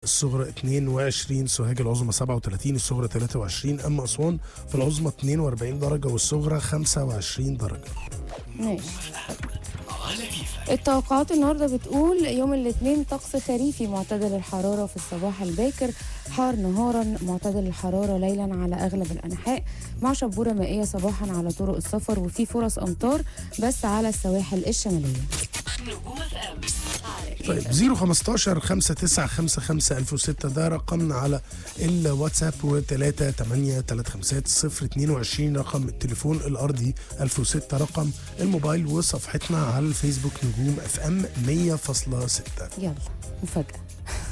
الصغرى 22 سوهاج العظمى 37 الصغرى 23 أما أسوان فالعظمى 42 درجة والصغرى 25 درجة ماشي التوقعات النهارده بتقول يوم الاثنين طقس خريفي معتدل الحراره في الصباح الباكر حار نهارا معتدل الحراره ليلا على اغلب الانحاء مع شبوره مائيه صباحا على طرق السفر وفي فرص امطار بس على السواحل الشماليه طيب 015 5955 1006 ده رقمنا على الواتساب و3 8 3 022 رقم التليفون الارضي 1006 رقم الموبايل وصفحتنا على الفيسبوك نجوم اف ام 100.6 يلا مفاجاه